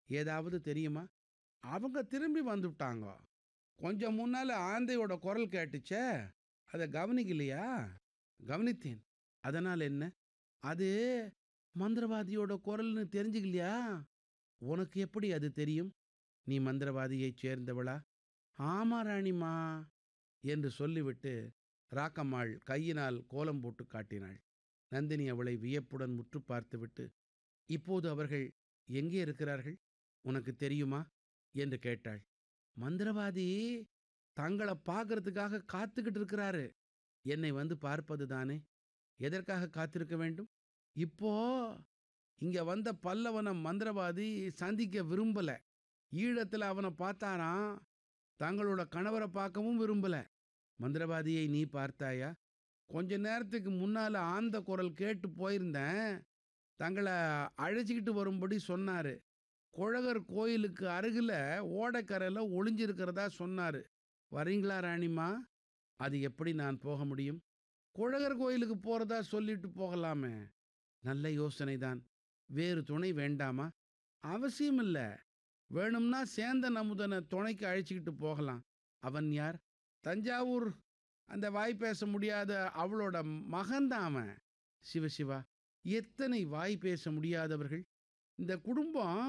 ஏதாவது தெரியுமா அவங்க திரும்பி வந்துவிட்டாங்க கொஞ்சம் முன்னால ஆந்தையோட குரல் கேட்டுச்சே அதை கவனிக்கலையா கவனித்தேன் அதனால் என்ன அது மந்திரவாதியோட குரல்னு தெரிஞ்சுக்கலையா உனக்கு எப்படி அது தெரியும் நீ மந்திரவாதியைச் சேர்ந்தவளா ஆமா ராணிமா என்று சொல்லிவிட்டு ராக்கம்மாள் கையினால் கோலம் போட்டு காட்டினாள் நந்தினி அவளை வியப்புடன் முற்று பார்த்துவிட்டு இப்போது அவர்கள் எங்கே இருக்கிறார்கள் உனக்கு தெரியுமா என்று கேட்டாள் மந்திரவாதி தங்களை பார்க்கறதுக்காக காத்துக்கிட்டு இருக்கிறாரு என்னை வந்து பார்ப்பது தானே எதற்காக காத்திருக்க வேண்டும் இப்போ இங்க வந்த பல்லவன மந்திரவாதி சந்திக்க விரும்பல ஈழத்துல அவனை பார்த்தாராம் தங்களோட கணவரை பார்க்கவும் விரும்பல மந்திரவாதியை நீ பார்த்தாயா கொஞ்ச நேரத்துக்கு முன்னால ஆந்த குரல் கேட்டு போயிருந்தேன் தங்களை அழைச்சிக்கிட்டு வரும்படி சொன்னாரு குழகர் கோயிலுக்கு அருகில் ஓடைக்கரையில் ஒளிஞ்சிருக்கிறதா சொன்னார் வரீங்களா ராணிமா அது எப்படி நான் போக முடியும் குழகர் கோயிலுக்கு போகிறதா சொல்லிட்டு போகலாமே நல்ல யோசனை தான் வேறு துணை வேண்டாமா அவசியம் இல்லை வேணும்னா சேந்தன் அமுதனை துணைக்கு அழைச்சிக்கிட்டு போகலாம் அவன் யார் தஞ்சாவூர் அந்த வாய் பேச முடியாத அவளோட மகன்தான் அவன் சிவசிவா எத்தனை வாய் பேச முடியாதவர்கள் இந்த குடும்பம்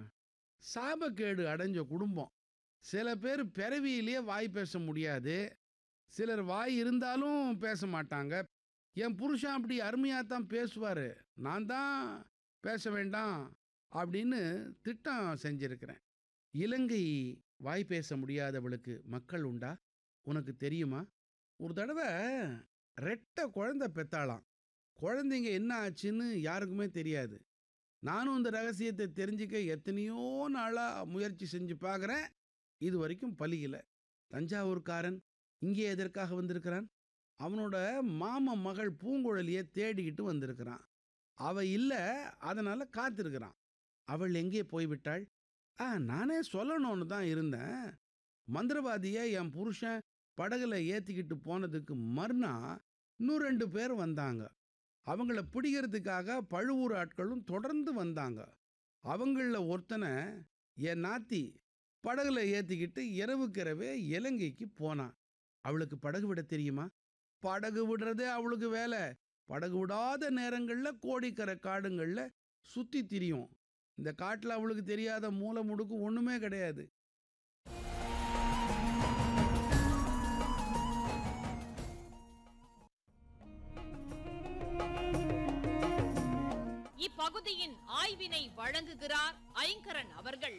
சாபக்கேடு அடைஞ்ச குடும்பம் சில பேர் பிறவியிலேயே வாய் பேச முடியாது சிலர் வாய் இருந்தாலும் பேச மாட்டாங்க என் புருஷன் அப்படி அருமையாக தான் பேசுவார் நான் தான் பேச வேண்டாம் அப்படின்னு திட்டம் செஞ்சிருக்கிறேன் இலங்கை வாய் பேச முடியாதவளுக்கு மக்கள் உண்டா உனக்கு தெரியுமா ஒரு தடவை ரெட்டை குழந்தை பெத்தாளாம் குழந்தைங்க என்ன ஆச்சுன்னு யாருக்குமே தெரியாது நானும் இந்த ரகசியத்தை தெரிஞ்சுக்க எத்தனையோ நாளாக முயற்சி செஞ்சு பார்க்குறேன் இது வரைக்கும் பலியில தஞ்சாவூர்காரன் இங்கே எதற்காக வந்திருக்கிறான் அவனோட மாம மகள் பூங்குழலியை தேடிக்கிட்டு வந்திருக்கிறான் அவ இல்லை அதனால் காத்திருக்கிறான் அவள் எங்கே போய்விட்டாள் ஆ நானே சொல்லணும்னு தான் இருந்தேன் மந்திரவாதியை என் புருஷன் படகுல ஏற்றிக்கிட்டு போனதுக்கு மறுநா இன்னும் ரெண்டு பேர் வந்தாங்க அவங்கள பிடிக்கிறதுக்காக பழுவூர் ஆட்களும் தொடர்ந்து வந்தாங்க அவங்களில் ஒருத்தனை என் நாத்தி படகுல ஏற்றிக்கிட்டு இரவுக்கிரவே இலங்கைக்கு போனான் அவளுக்கு படகு விட தெரியுமா படகு விடுறதே அவளுக்கு வேலை படகு விடாத நேரங்களில் கோடிக்கரை காடுங்களில் சுற்றி திரியும் இந்த காட்டில் அவளுக்கு தெரியாத மூல முடுக்கு ஒன்றுமே கிடையாது இப்பகுதியின் ஆய்வினை வழங்குகிறார் ஐங்கரன் அவர்கள்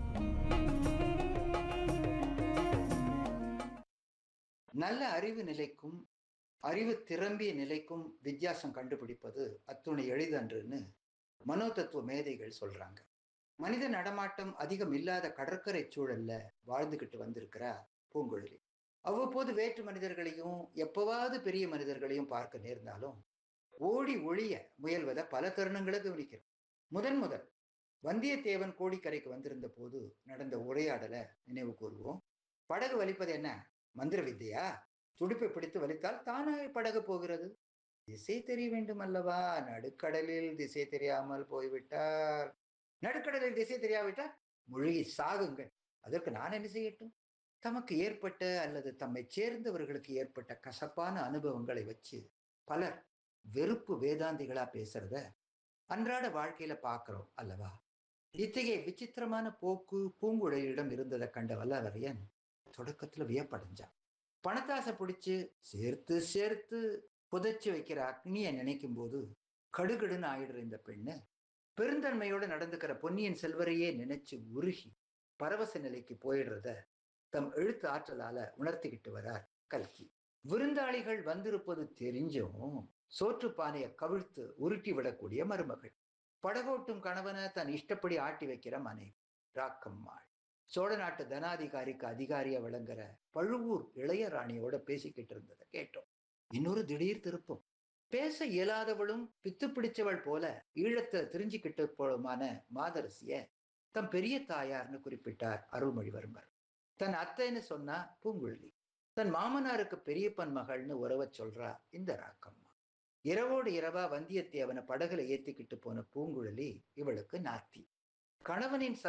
நல்ல அறிவு நிலைக்கும் அறிவு திறம்பிய நிலைக்கும் வித்தியாசம் கண்டுபிடிப்பது அத்துணை எளிதன்றுன்னு மனோதத்துவ மேதைகள் சொல்றாங்க மனித நடமாட்டம் அதிகம் இல்லாத கடற்கரை சூழல்ல வாழ்ந்துகிட்டு வந்திருக்கிறா பூங்குழலி அவ்வப்போது வேற்று மனிதர்களையும் எப்பவாவது பெரிய மனிதர்களையும் பார்க்க நேர்ந்தாலும் ஓடி ஒழிய முயல்வதை பல தருணங்களை கவனிக்கிறோம் முதன் முதல் வந்தியத்தேவன் கோடிக்கரைக்கு வந்திருந்த போது நடந்த உரையாடலை நினைவு கூறுவோம் படகு வலிப்பது என்ன மந்திர வித்தையா துடுப்பை பிடித்து வலித்தால் தானாக படகு போகிறது திசை தெரிய வேண்டும் அல்லவா நடுக்கடலில் திசை தெரியாமல் போய்விட்டார் நடுக்கடலில் திசை தெரியாவிட்டால் முழுகி சாகுங்கள் அதற்கு நான் என்ன செய்யட்டும் தமக்கு ஏற்பட்ட அல்லது தம்மை சேர்ந்தவர்களுக்கு ஏற்பட்ட கசப்பான அனுபவங்களை வச்சு பலர் வெறுப்பு வேதாந்திகளா பேசுறத அன்றாட வாழ்க்கையில பாக்குறோம் அல்லவா இத்தகைய விசித்திரமான போக்கு பூங்குழலியிடம் இருந்ததை கண்ட வல்லவரையன் தொடக்கத்துல வியப்படைஞ்சான் பணத்தாசை பிடிச்சு சேர்த்து சேர்த்து புதைச்சு வைக்கிற அக்னியை நினைக்கும் போது கடுகடுன்னு ஆயிடுற இந்த பெண்ணு பெருந்தன்மையோட நடந்துக்கிற பொன்னியின் செல்வரையே நினைச்சு உருகி பரவச நிலைக்கு போயிடுறத தம் எழுத்து ஆற்றலால உணர்த்திக்கிட்டு வரார் கல்கி விருந்தாளிகள் வந்திருப்பது தெரிஞ்சும் சோற்று பானையை கவிழ்த்து உருட்டி விடக்கூடிய மருமகள் படகோட்டும் கணவனை தன் இஷ்டப்படி ஆட்டி வைக்கிற மனைவி ராக்கம்மாள் சோழ நாட்டு தனாதிகாரிக்கு அதிகாரியா விளங்குற பழுவூர் இளையராணியோட பேசிக்கிட்டு இருந்ததை கேட்டோம் இன்னொரு திடீர் திருப்பம் பேச இயலாதவளும் பித்து பிடிச்சவள் போல ஈழத்தை தெரிஞ்சுக்கிட்டு போலுமான மாதரசிய தம் பெரிய தாயார்னு குறிப்பிட்டார் அருள்மொழிவர்மர் தன் அத்தைன்னு சொன்னா பூங்குழலி தன் மாமனாருக்கு பெரியப்பன் மகள்னு உறவ சொல்றா இந்த ராக்கம்மா இரவோடு இரவா வந்தியத்தேவனை படகுல ஏத்திக்கிட்டு போன பூங்குழலி இவளுக்கு நாத்தி கணவனின்